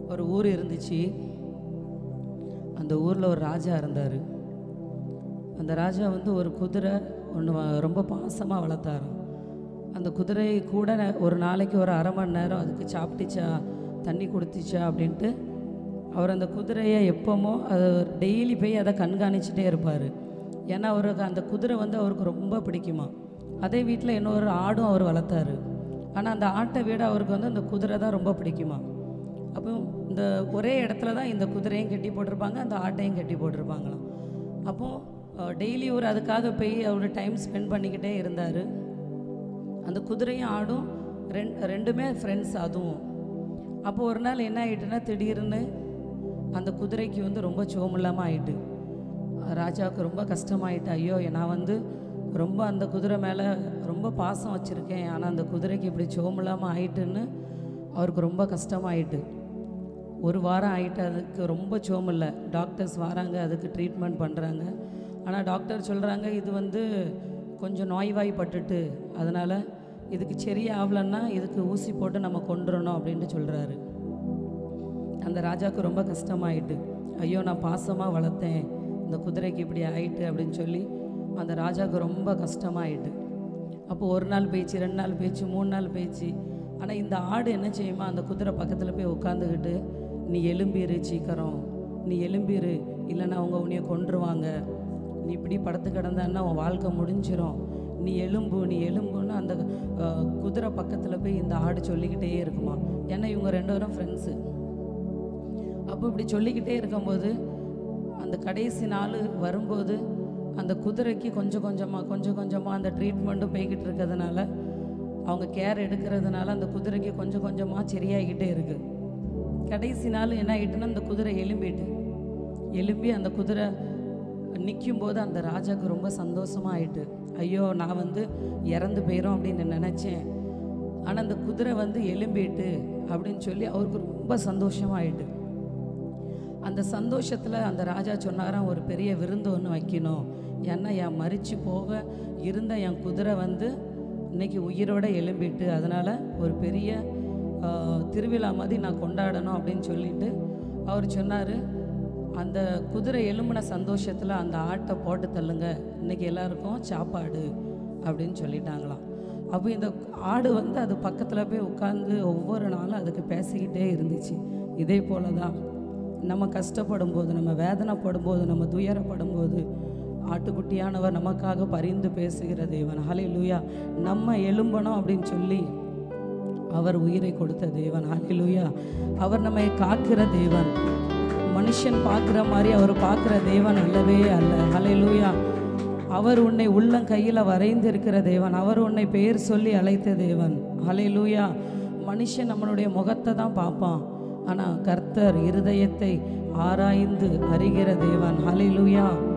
ஒரு ஊர் இருந்துச்சு அந்த ஊரில் ஒரு ராஜா இருந்தார் அந்த ராஜா வந்து ஒரு குதிரை ஒன்று ரொம்ப பாசமாக வளர்த்தாராம் அந்த குதிரை கூட ந- ஒரு நாளைக்கு ஒரு அரை மணி நேரம் அதுக்கு சாப்பிட்டுச்சா தண்ணி கொடுத்துச்சா அப்படின்ட்டு அவர் அந்த குதிரையை எப்போமோ அது டெய்லி போய் அதை கண்காணிச்சிட்டே இருப்பார் ஏன்னா அவருக்கு அந்த குதிரை வந்து அவருக்கு ரொம்ப பிடிக்குமா அதே வீட்டில் இன்னொரு ஆடும் அவர் வளர்த்தாரு ஆனால் அந்த ஆட்டை விட அவருக்கு வந்து அந்த குதிரை தான் ரொம்ப பிடிக்குமா அப்போ இந்த ஒரே இடத்துல தான் இந்த குதிரையும் கட்டி போட்டிருப்பாங்க அந்த ஆட்டையும் கட்டி போட்டிருப்பாங்களாம் அப்போது டெய்லி ஒரு அதுக்காக போய் அவர் டைம் ஸ்பெண்ட் பண்ணிக்கிட்டே இருந்தார் அந்த குதிரையும் ஆடும் ரெண் ரெண்டுமே ஃப்ரெண்ட்ஸ் அதுவும் அப்போ ஒரு நாள் என்ன ஆயிட்டுன்னா திடீர்னு அந்த குதிரைக்கு வந்து ரொம்ப சோமில்லாமல் ஆயிட்டு ராஜாவுக்கு ரொம்ப கஷ்டமாயிட்டு ஐயோ நான் வந்து ரொம்ப அந்த குதிரை மேலே ரொம்ப பாசம் வச்சுருக்கேன் ஆனால் அந்த குதிரைக்கு இப்படி சோமில்லாமல் ஆயிட்டுன்னு அவருக்கு ரொம்ப கஷ்டமாயிட்டு ஒரு வாரம் ஆயிட்டு அதுக்கு ரொம்ப சோமில்ல டாக்டர்ஸ் வராங்க அதுக்கு ட்ரீட்மெண்ட் பண்ணுறாங்க ஆனால் டாக்டர் சொல்கிறாங்க இது வந்து கொஞ்சம் நோய்வாய்ப்பட்டுட்டு அதனால் இதுக்கு சரியாகலன்னா இதுக்கு ஊசி போட்டு நம்ம கொண்டுறணும் அப்படின்ட்டு சொல்கிறாரு அந்த ராஜாவுக்கு ரொம்ப கஷ்டமாயிட்டு ஐயோ நான் பாசமாக வளர்த்தேன் இந்த குதிரைக்கு இப்படி ஆயிட்டு அப்படின்னு சொல்லி அந்த ராஜாவுக்கு ரொம்ப கஷ்டமாயிட்டு அப்போ ஒரு நாள் பேச்சு ரெண்டு நாள் பேச்சு மூணு நாள் பேச்சு ஆனால் இந்த ஆடு என்ன செய்யுமா அந்த குதிரை பக்கத்தில் போய் உட்காந்துக்கிட்டு நீ எலும்பிரு சீக்கிரம் நீ எலும்பிரு இல்லைன்னா அவங்க உன்னைய கொன்றுவாங்க நீ இப்படி படுத்து கிடந்தான்னா உன் வாழ்க்கை முடிஞ்சிரும் நீ எலும்பு நீ எலும்புன்னு அந்த அஹ், குதிரை பக்கத்தில் போய் இந்த ஆடு சொல்லிக்கிட்டே இருக்குமா ஏன்னா இவங்க ரெண்டு பேரும் ஃப்ரெண்ட்ஸு அப்போ இப்படி சொல்லிக்கிட்டே இருக்கும்போது அந்த கடைசி நாள் வரும்போது அந்த குதிரைக்கு கொஞ்சம் கொஞ்சமாக கொஞ்சம் கொஞ்சமாக அந்த ட்ரீட்மெண்ட்டும் போய்கிட்டு இருக்கிறதுனால அவங்க கேர் எடுக்கிறதுனால அந்த குதிரைக்கு கொஞ்சம் கொஞ்சமாக சரியாகிக்கிட்டே இருக்குது கடைசி நாள் என்ன ஆகிட்டுன்னா அந்த குதிரை எலும்பிட்டு எலும்பி அந்த குதிரை நிற்கும் போது அந்த ராஜாவுக்கு ரொம்ப சந்தோஷமா ஆயிட்டு ஐயோ நான் வந்து இறந்து போயிடும் அப்படின்னு நினச்சேன் ஆனால் அந்த குதிரை வந்து எலும்பிட்டு அப்படின்னு சொல்லி அவருக்கு ரொம்ப சந்தோஷமாயிட்டு அந்த சந்தோஷத்தில் அந்த ராஜா சொன்னாராம் ஒரு பெரிய விருந்து ஒன்று வைக்கணும் ஏன்னா என் மறித்து போக இருந்த என் குதிரை வந்து இன்னைக்கு உயிரோட எலும்பிட்டு அதனால் ஒரு பெரிய ஆ, திருவிழா மாதிரி நான் கொண்டாடணும் அப்படின்னு சொல்லிட்டு அவர் சொன்னார் அந்த குதிரை எலும்பின சந்தோஷத்தில் அந்த ஆட்டை போட்டு தள்ளுங்க இன்னைக்கு எல்லாருக்கும் சாப்பாடு அப்படின்னு சொல்லிட்டாங்களாம் அப்போ இந்த ஆடு வந்து அது பக்கத்தில் போய் உட்காந்து ஒவ்வொரு நாளும் அதுக்கு பேசிக்கிட்டே இருந்துச்சு இதே போல தான் நம்ம கஷ்டப்படும் போது நம்ம வேதனைப்படும் போது நம்ம துயரப்படும் போது ஆட்டுக்குட்டியானவர் நமக்காக பரிந்து பேசுகிற தேவன் ஹalleluya நம்ம எழும்பணும் அப்படின்னு சொல்லி அவர் உயிரை கொடுத்த தேவன் ஹalleluya அவர் நம்மை காக்கிற தேவன் மனுஷன் பார்க்குற மாதிரி அவர் பார்க்குற தேவன் அல்லவே அல்ல ஹalleluya அவர் உன்னை உள்ளம் கையில் வரைந்திருக்கிற தேவன் அவர் உன்னை பெயர் சொல்லி அழைத்த தேவன் ஹalleluya மனுஷன் நம்மளுடைய முகத்தை தான் பார்ப்பான் ஆனால் கர்த்தர் இருதயத்தை ஆராய்ந்து அறிகிற தேவன் ஹalleluya